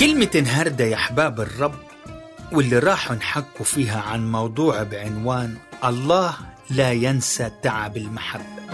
كلمة النهاردة يا أحباب الرب واللي راحوا نحكوا فيها عن موضوع بعنوان الله لا ينسى تعب المحبة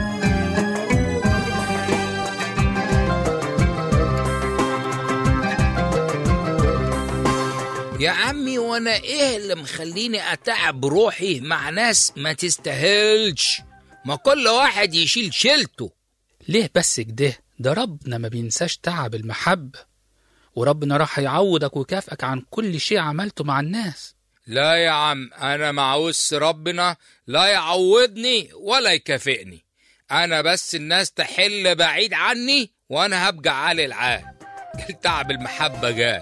يا عمي وانا ايه اللي مخليني اتعب روحي مع ناس ما تستاهلش ما كل واحد يشيل شيلته ليه بس كده ده ربنا ما بينساش تعب المحبة وربنا راح يعوضك ويكافئك عن كل شيء عملته مع الناس لا يا عم انا معوز ربنا لا يعوضني ولا يكافئني انا بس الناس تحل بعيد عني وانا هبقى عالي العال تعب المحبة جاي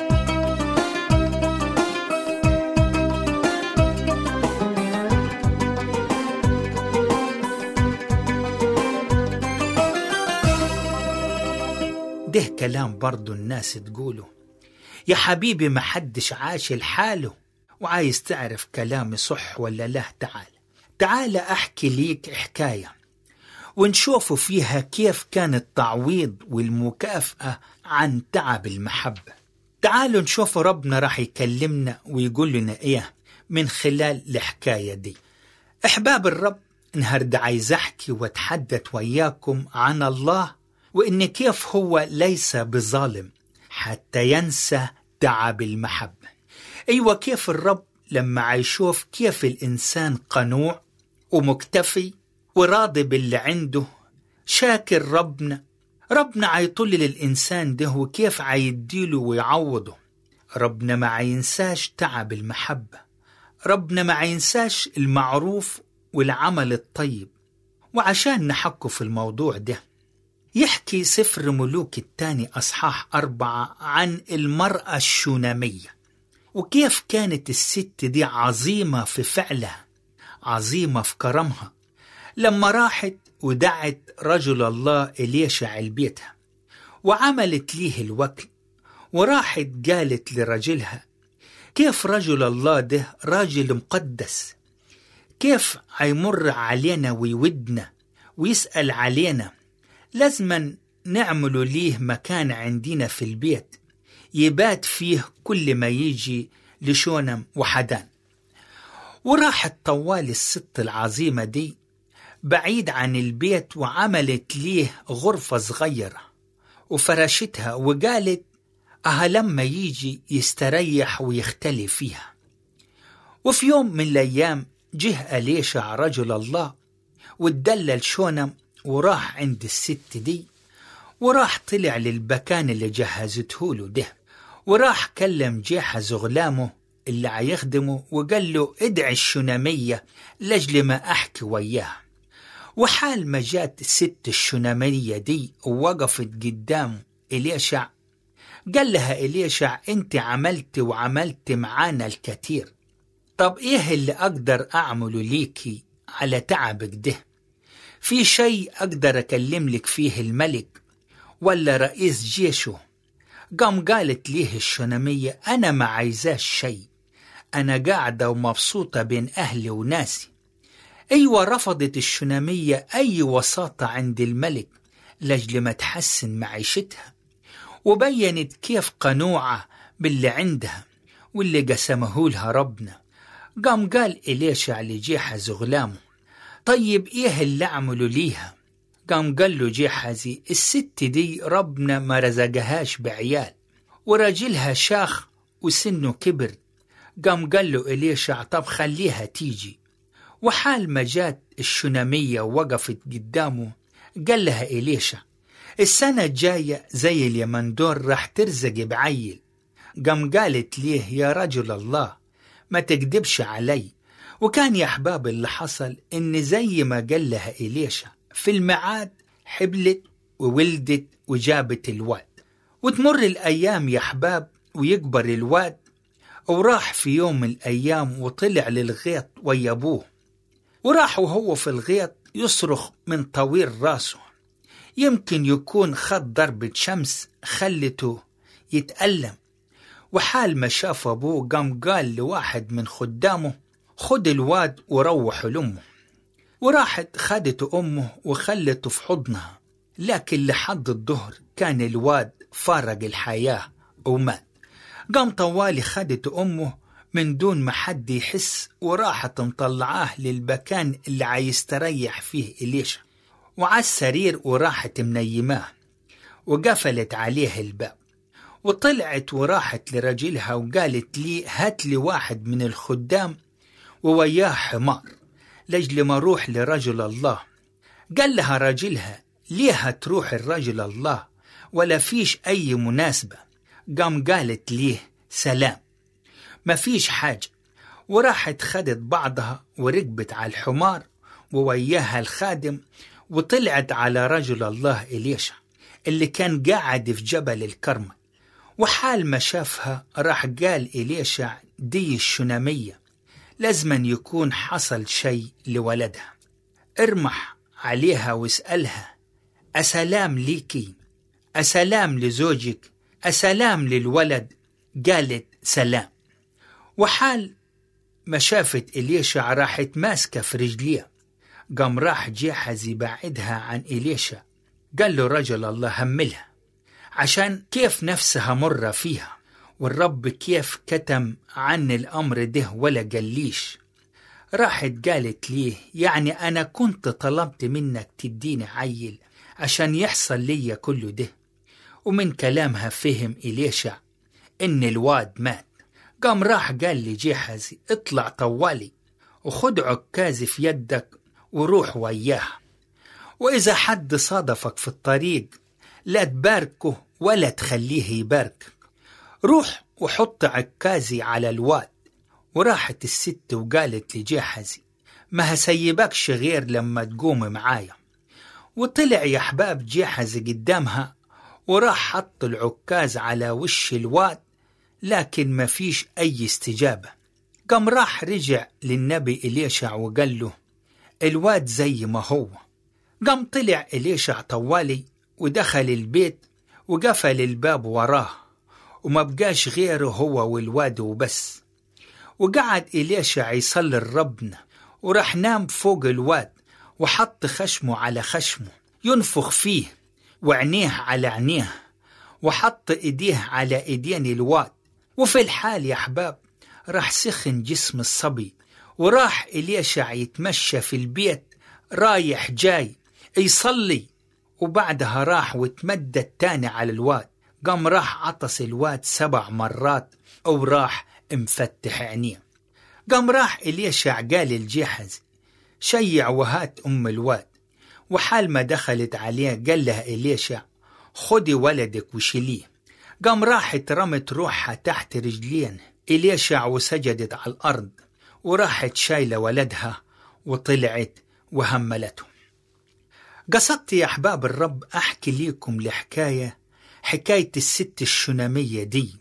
ده كلام برضو الناس تقوله يا حبيبي ما حدش عاش لحاله وعايز تعرف كلامي صح ولا لا تعال تعال أحكي ليك حكاية ونشوفوا فيها كيف كان التعويض والمكافأة عن تعب المحبة تعالوا نشوف ربنا راح يكلمنا ويقول لنا إيه من خلال الحكاية دي أحباب الرب النهاردة عايز أحكي وأتحدث وياكم عن الله وإن كيف هو ليس بظالم حتى ينسى تعب المحبة أيوة كيف الرب لما عيشوف كيف الإنسان قنوع ومكتفي وراضي باللي عنده شاكر ربنا ربنا عيطل للإنسان ده وكيف عيديله ويعوضه ربنا ما عينساش تعب المحبة ربنا ما عينساش المعروف والعمل الطيب وعشان نحكوا في الموضوع ده يحكي سفر ملوك الثاني أصحاح أربعة عن المرأة الشونامية وكيف كانت الست دي عظيمة في فعلها عظيمة في كرمها لما راحت ودعت رجل الله إليشع لبيتها وعملت ليه الوكل وراحت قالت لرجلها كيف رجل الله ده راجل مقدس كيف هيمر علينا ويودنا ويسأل علينا لازما نعمل ليه مكان عندنا في البيت يبات فيه كل ما يجي لشونم وحدان وراحت طوال الست العظيمة دي بعيد عن البيت وعملت ليه غرفة صغيرة وفرشتها وقالت أها لما يجي يستريح ويختلي فيها وفي يوم من الأيام جه أليشع رجل الله واتدلل شونم وراح عند الست دي وراح طلع للبكان اللي جهزته له ده وراح كلم جيحز غلامه اللي عيخدمه وقال له ادعي الشنامية لجل ما أحكي وياها وحال ما جات الست الشنامية دي ووقفت قدام إليشع قال لها إليشع أنت عملت وعملت معانا الكثير طب إيه اللي أقدر أعمله ليكي على تعبك ده في شيء أقدر أكلم لك فيه الملك ولا رئيس جيشه قام قالت ليه الشنمية أنا ما عايزاش شيء أنا قاعدة ومبسوطة بين أهلي وناسي أيوة رفضت الشنمية أي وساطة عند الملك لجل ما تحسن معيشتها وبينت كيف قنوعة باللي عندها واللي قسمه لها ربنا قام قال إليشع لجيحز غلامه طيب إيه اللي أعمله ليها قام قال له جيحزي الست دي ربنا ما رزقهاش بعيال وراجلها شاخ وسنه كبر قام قال له إليشع طب خليها تيجي وحال ما جات الشنامية وقفت قدامه قال لها إليشع السنة الجاية زي اليمندور راح ترزق بعيل قام قالت ليه يا رجل الله ما تكذبش علي وكان يا أحباب اللي حصل إن زي ما قال لها إليشع في الميعاد حبلت وولدت وجابت الواد وتمر الأيام يا أحباب ويكبر الواد وراح في يوم من الأيام وطلع للغيط ويا أبوه وراح وهو في الغيط يصرخ من طويل راسه يمكن يكون خد ضربة شمس خلته يتألم وحال ما شاف أبوه قام قال لواحد من خدامه خد الواد وروح لأمه وراحت خدته أمه وخلته في حضنها لكن لحد الظهر كان الواد فارق الحياة ومات قام طوالي خدت أمه من دون ما حد يحس وراحت مطلعاه للمكان اللي عايستريح فيه إليشا وعلى السرير وراحت منيماه وقفلت عليه الباب وطلعت وراحت لرجلها وقالت لي هات لي واحد من الخدام ووياه حمار لجل ما اروح لرجل الله قال لها راجلها ليه تروح الرجل الله ولا فيش أي مناسبة قام قالت ليه سلام ما فيش حاجة وراحت خدت بعضها وركبت على الحمار ووياها الخادم وطلعت على رجل الله إليشا اللي كان قاعد في جبل الكرمة وحال ما شافها راح قال إليشا دي الشنامية لازما يكون حصل شيء لولدها ارمح عليها واسألها أسلام ليكي أسلام لزوجك أسلام للولد قالت سلام وحال ما شافت إليشع راحت ماسكة في رجليها قام راح جيحز يبعدها عن إليشا قال له رجل الله هملها عشان كيف نفسها مرة فيها والرب كيف كتم عن الأمر ده ولا قاليش راحت قالت ليه يعني أنا كنت طلبت منك تديني عيل عشان يحصل لي كله ده ومن كلامها فهم إليشع إن الواد مات قام راح قال لي جيحزي اطلع طوالي وخد عكازي في يدك وروح وياها وإذا حد صادفك في الطريق لا تباركه ولا تخليه يباركك روح وحط عكازي على الواد وراحت الست وقالت لجيحزي ما هسيبكش غير لما تقوم معايا وطلع يا حباب جيحزي قدامها وراح حط العكاز على وش الواد لكن ما فيش أي استجابة قام راح رجع للنبي إليشع وقال له الواد زي ما هو قام طلع إليشع طوالي ودخل البيت وقفل الباب وراه وما بقاش غيره هو والواد وبس وقعد إليشع يصلي لربنا وراح نام فوق الواد وحط خشمه على خشمه ينفخ فيه وعينيه على عينيه وحط ايديه على ايدين الواد وفي الحال يا احباب راح سخن جسم الصبي وراح إليشع يتمشى في البيت رايح جاي يصلي وبعدها راح وتمدد تاني على الواد قام راح عطس الواد سبع مرات أو راح مفتح عينيه قام راح إليشع قال الجحز شيع وهات أم الواد وحال ما دخلت عليه قال لها إليشع خدي ولدك وشيليه قام راحت رمت روحها تحت رجلين إليشع وسجدت على الأرض وراحت شايلة ولدها وطلعت وهملته قصدت يا أحباب الرب أحكي ليكم لحكاية حكاية الست الشنامية دي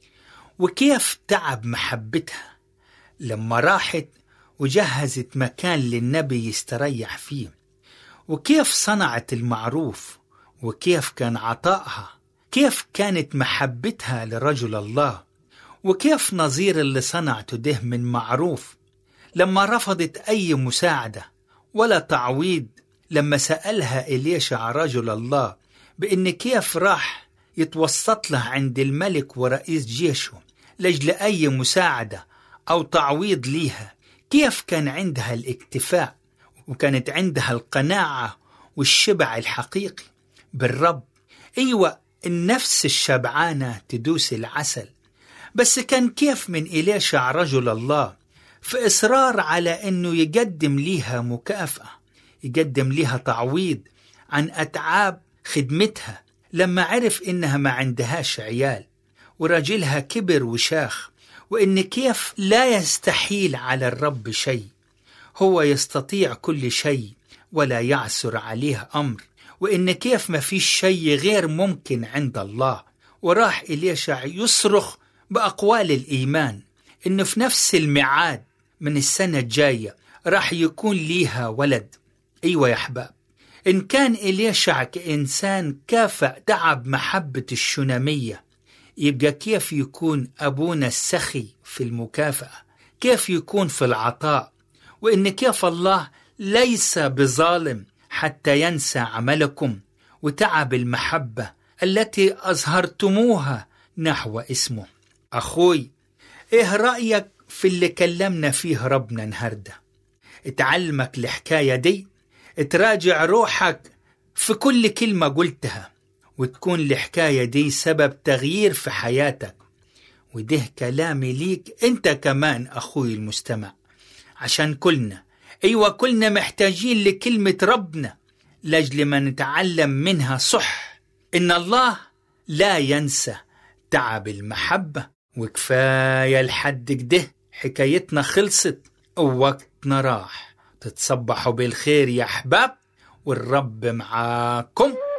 وكيف تعب محبتها لما راحت وجهزت مكان للنبي يستريح فيه وكيف صنعت المعروف وكيف كان عطائها كيف كانت محبتها لرجل الله وكيف نظير اللي صنعته ده من معروف لما رفضت أي مساعدة ولا تعويض لما سألها إليشع رجل الله بإن كيف راح يتوسط له عند الملك ورئيس جيشه لجل أي مساعدة أو تعويض ليها كيف كان عندها الاكتفاء وكانت عندها القناعة والشبع الحقيقي بالرب أيوة النفس الشبعانة تدوس العسل بس كان كيف من إليشع رجل الله في إصرار على أنه يقدم ليها مكافأة يقدم ليها تعويض عن أتعاب خدمتها لما عرف إنها ما عندهاش عيال وراجلها كبر وشاخ وإن كيف لا يستحيل على الرب شيء هو يستطيع كل شيء ولا يعسر عليه أمر وإن كيف ما فيش شيء غير ممكن عند الله وراح إليشع يصرخ بأقوال الإيمان إنه في نفس الميعاد من السنة الجاية راح يكون ليها ولد أيوة يا أحباب إن كان إليشع كإنسان كافأ تعب محبة الشنامية يبقى كيف يكون أبونا السخي في المكافأة كيف يكون في العطاء وإن كيف الله ليس بظالم حتى ينسى عملكم وتعب المحبة التي أظهرتموها نحو اسمه أخوي إيه رأيك في اللي كلمنا فيه ربنا النهاردة اتعلمك الحكاية دي تراجع روحك في كل كلمة قلتها وتكون الحكاية دي سبب تغيير في حياتك وده كلامي ليك انت كمان أخوي المستمع عشان كلنا أيوة كلنا محتاجين لكلمة ربنا لأجل ما نتعلم منها صح إن الله لا ينسى تعب المحبة وكفاية لحد كده حكايتنا خلصت ووقتنا راح تتصبحوا بالخير يا أحباب والرب معاكم